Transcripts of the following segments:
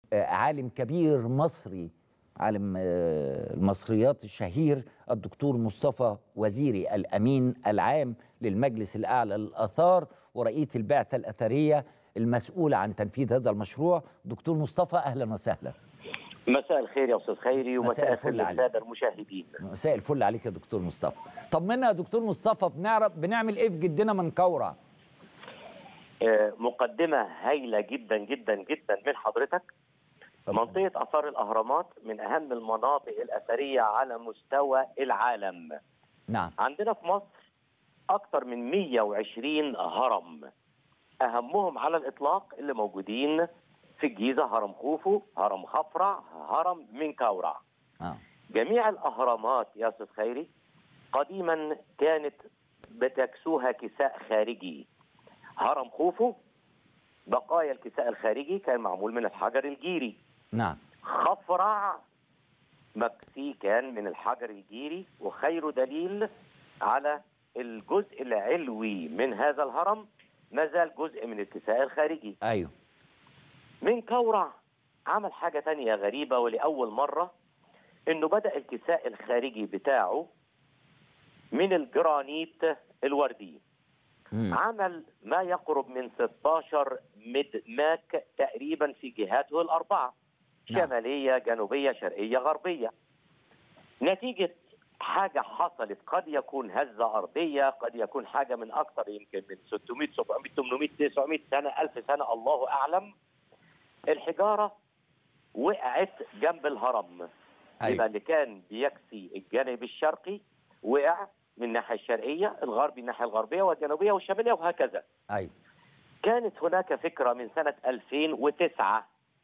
آه، عالم كبير مصري عالم آه، المصريات الشهير الدكتور مصطفى وزيري الامين العام للمجلس الاعلى للاثار ورئيس البعثه الاثريه المسؤوله عن تنفيذ هذا المشروع دكتور مصطفى اهلا وسهلا مساء الخير يا استاذ خيري مساء ومساء الفل الخير عليك. للساده المشاهدين مساء الفل عليك يا دكتور مصطفى طمنا يا دكتور مصطفى بنعرف بنعمل ايه في جدنا من كورة آه، مقدمه هايله جدا جدا جدا من حضرتك منطقه اثار الاهرامات من اهم المناطق الاثريه على مستوى العالم نعم عندنا في مصر اكثر من 120 هرم اهمهم على الاطلاق اللي موجودين في الجيزه هرم خوفو هرم خفرع هرم منكورع اه جميع الاهرامات يا استاذ خيري قديما كانت بتكسوها كساء خارجي هرم خوفو بقايا الكساء الخارجي كان معمول من الحجر الجيري نعم خفرع مكسي كان من الحجر الجيري وخير دليل على الجزء العلوي من هذا الهرم ما زال جزء من الكساء الخارجي ايوه من كورع عمل حاجة تانية غريبة ولأول مرة إنه بدأ الكساء الخارجي بتاعه من الجرانيت الوردي مم. عمل ما يقرب من 16 مدماك تقريبا في جهاته الأربعة نعم. شمالية جنوبية شرقية غربية نتيجة حاجة حصلت قد يكون هزة أرضية قد يكون حاجة من أكثر يمكن من 600 700 800 900 سنة 1000 سنة الله أعلم الحجارة وقعت جنب الهرم يبقى ايوه اللي كان بيكسي الجانب الشرقي وقع من الناحية الشرقية الغربي الناحية الغربية والجنوبية والشمالية وهكذا ايوه كانت هناك فكرة من سنة 2009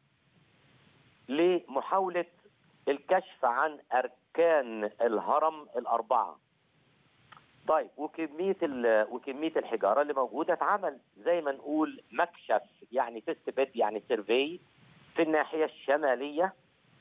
لمحاولة الكشف عن أركان الهرم الأربعة طيب وكمية ال- وكمية الحجارة اللي موجودة اتعمل زي ما نقول مكشف يعني تيست بيد يعني سيرفي في الناحية الشمالية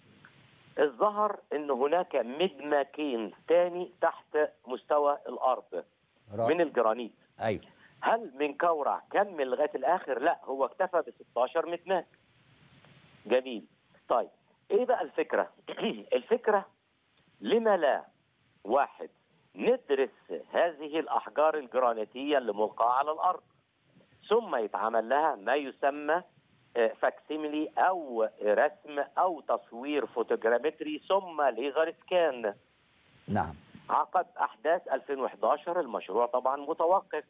الظهر ان هناك مدمكين تاني تحت مستوى الارض من رائع. الجرانيت ايوه هل من كورع كمل لغايه الاخر؟ لا هو اكتفى ب 16 متناك. جميل. طيب ايه بقى الفكره؟ الفكره لما لا واحد ندرس هذه الاحجار الجرانيتيه اللي ملقاه على الارض ثم يتعمل لها ما يسمى آه، فاكسيميلي او رسم او تصوير فوتوغرامتري ثم ليزر سكان نعم عقب احداث 2011 المشروع طبعا متوقف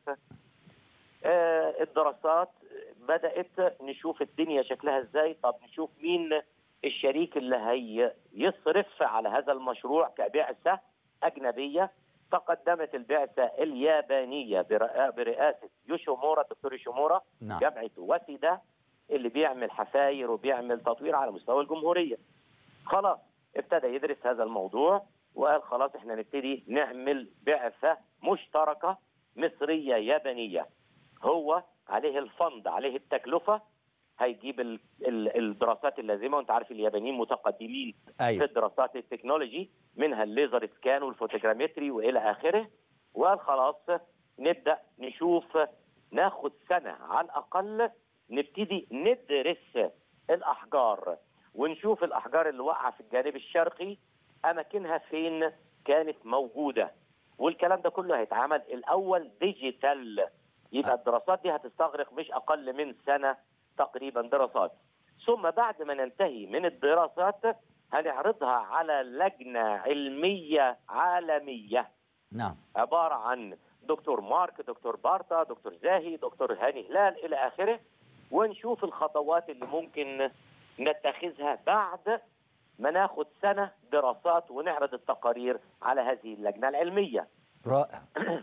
آه، الدراسات بدات نشوف الدنيا شكلها ازاي طب نشوف مين الشريك اللي هي يصرف على هذا المشروع كبعثه اجنبيه تقدمت البعثه اليابانيه برئا- برئاسه يوشيمورا الدكتور يوشيمورا نعم جامعه واسيدا اللي بيعمل حفاير وبيعمل تطوير على مستوى الجمهوريه. خلاص ابتدى يدرس هذا الموضوع وقال خلاص احنا نبتدي نعمل بعثه مشتركه مصريه يابانيه. هو عليه الفند عليه التكلفه هيجيب ال- ال- الدراسات اللازمه وانت عارف اليابانيين متقدمين في ايوه الدراسات التكنولوجي منها الليزر سكان والفوتوغرامتري والى اخره وقال خلاص نبدا نشوف ناخد سنه على الاقل نبتدي ندرس الاحجار ونشوف الاحجار اللي واقعه في الجانب الشرقي اماكنها فين كانت موجوده والكلام ده كله هيتعمل الاول ديجيتال يبقى الدراسات دي هتستغرق مش اقل من سنه تقريبا دراسات ثم بعد ما ننتهي من الدراسات هنعرضها على لجنه علميه عالميه نعم عباره عن دكتور مارك دكتور بارتا دكتور زاهي دكتور هاني هلال الى اخره ونشوف الخطوات اللي ممكن نتخذها بعد ما ناخد سنه دراسات ونعرض التقارير على هذه اللجنه العلميه. رائع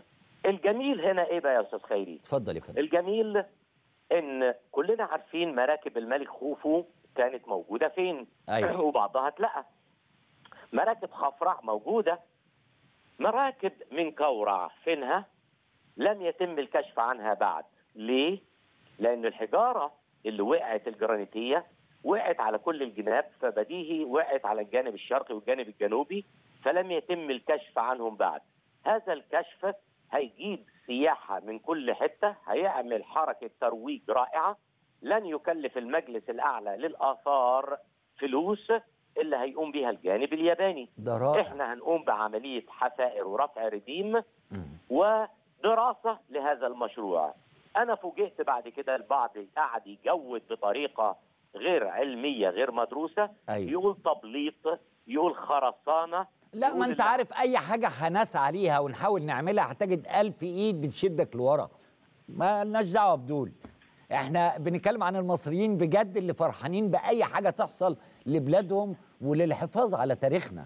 الجميل هنا ايه بقى يا استاذ خيري؟ اتفضل يا فندم الجميل ان كلنا عارفين مراكب الملك خوفو كانت موجوده فين؟ ايوه وبعضها اتلقى. مراكب خفرع موجوده. مراكب من كورع فينها؟ لم يتم الكشف عنها بعد. ليه؟ لأن الحجارة اللي وقعت الجرانيتية وقعت على كل الجناب فبديهي وقعت على الجانب الشرقي والجانب الجنوبي فلم يتم الكشف عنهم بعد. هذا الكشف هيجيب سياحة من كل حتة هيعمل حركة ترويج رائعة لن يكلف المجلس الاعلى للاثار فلوس اللي هيقوم بيها الجانب الياباني ده رائع احنا هنقوم بعمليه حفائر ورفع رديم مم. ودراسه لهذا المشروع انا فوجئت بعد كده البعض قعد يجود بطريقه غير علميه غير مدروسه أيوة. يقول تبليط يقول خرسانه لا يقول ما انت ال- عارف اي حاجه هنسعى ليها ونحاول نعملها هتجد ألف ايد بتشدك لورا ما لناش دعوه بدول احنا بنتكلم عن المصريين بجد اللي فرحانين باي حاجه تحصل لبلادهم وللحفاظ على تاريخنا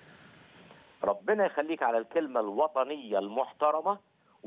ربنا يخليك على الكلمة الوطنية المحترمة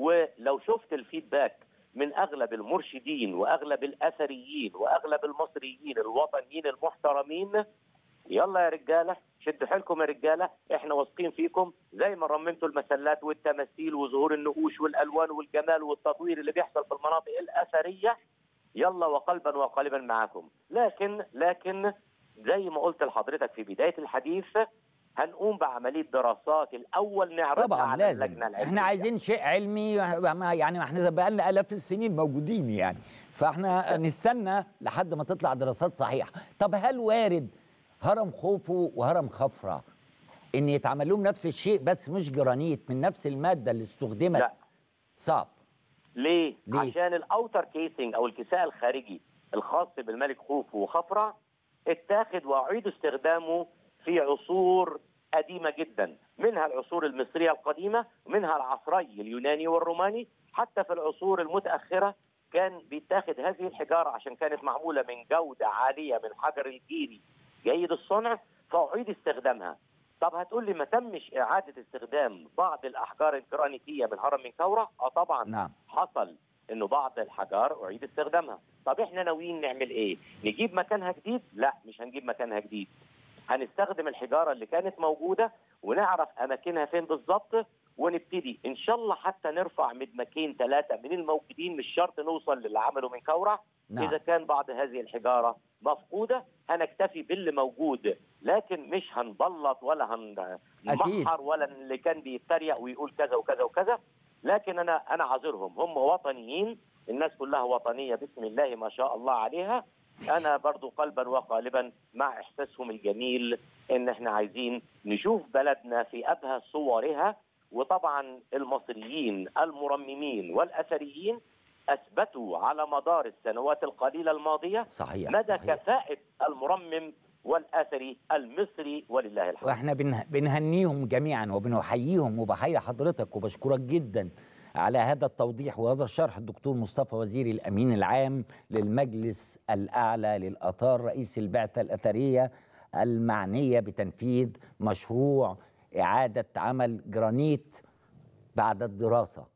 ولو شفت الفيدباك من أغلب المرشدين وأغلب الأثريين وأغلب المصريين الوطنيين المحترمين يلا يا رجالة شدوا حيلكم يا رجالة احنا واثقين فيكم زي ما رممتوا المسلات والتماثيل وظهور النقوش والألوان والجمال والتطوير اللي بيحصل في المناطق الأثرية يلا وقلبا وقالبا معاكم لكن لكن زي ما قلت لحضرتك في بداية الحديث هنقوم بعملية دراسات الأول نعرضها طبعا على لازم اللجنة العلمية احنا عايزين شيء علمي ما- يعني ما احنا بقالنا الاف السنين موجودين يعني فاحنا نستنى لحد ما تطلع دراسات صحيحه طب هل وارد هرم خوفو وهرم خفرع ان يتعمل لهم نفس الشيء بس مش جرانيت من نفس الماده اللي استخدمت لا صعب ليه؟ ليه؟ عشان الاوتر كيسنج او الكساء الخارجي الخاص بالملك خوفو وخفرع اتاخد واعيد استخدامه في عصور قديمه جدا منها العصور المصريه القديمه منها العصري اليوناني والروماني حتى في العصور المتاخره كان بيتاخد هذه الحجاره عشان كانت معموله من جوده عاليه من حجر الجيري جيد الصنع فاعيد استخدامها طب هتقول لي ما تمش اعاده استخدام بعض الاحجار الجرانيتيه من هرم من كورة اه طبعا نعم حصل انه بعض الحجار اعيد استخدامها طب احنا ناويين نعمل ايه نجيب مكانها جديد لا مش هنجيب مكانها جديد هنستخدم الحجاره اللي كانت موجوده ونعرف اماكنها فين بالظبط ونبتدي ان شاء الله حتى نرفع مدمكين ثلاثه من الموجودين مش شرط نوصل للي عمله من كورع نعم اذا كان بعض هذه الحجاره مفقوده هنكتفي باللي موجود لكن مش هنبلط ولا أكيد. هنمحر ولا اللي كان بيتريق ويقول كذا وكذا وكذا لكن انا انا عذرهم هم وطنيين الناس كلها وطنيه بسم الله ما شاء الله عليها انا برضو قلبا وقالبا مع احساسهم الجميل ان احنا عايزين نشوف بلدنا في ابهى صورها وطبعا المصريين المرممين والاثريين اثبتوا على مدار السنوات القليله الماضيه صحيح مدى صحيح. كفاءه المرمم والاثري المصري ولله الحمد واحنا بنه- بنهنيهم جميعا وبنحييهم وبحيي حضرتك وبشكرك جدا على هذا التوضيح وهذا الشرح الدكتور مصطفى وزيري الامين العام للمجلس الاعلى للاثار رئيس البعثه الاثريه المعنيه بتنفيذ مشروع اعاده عمل جرانيت بعد الدراسه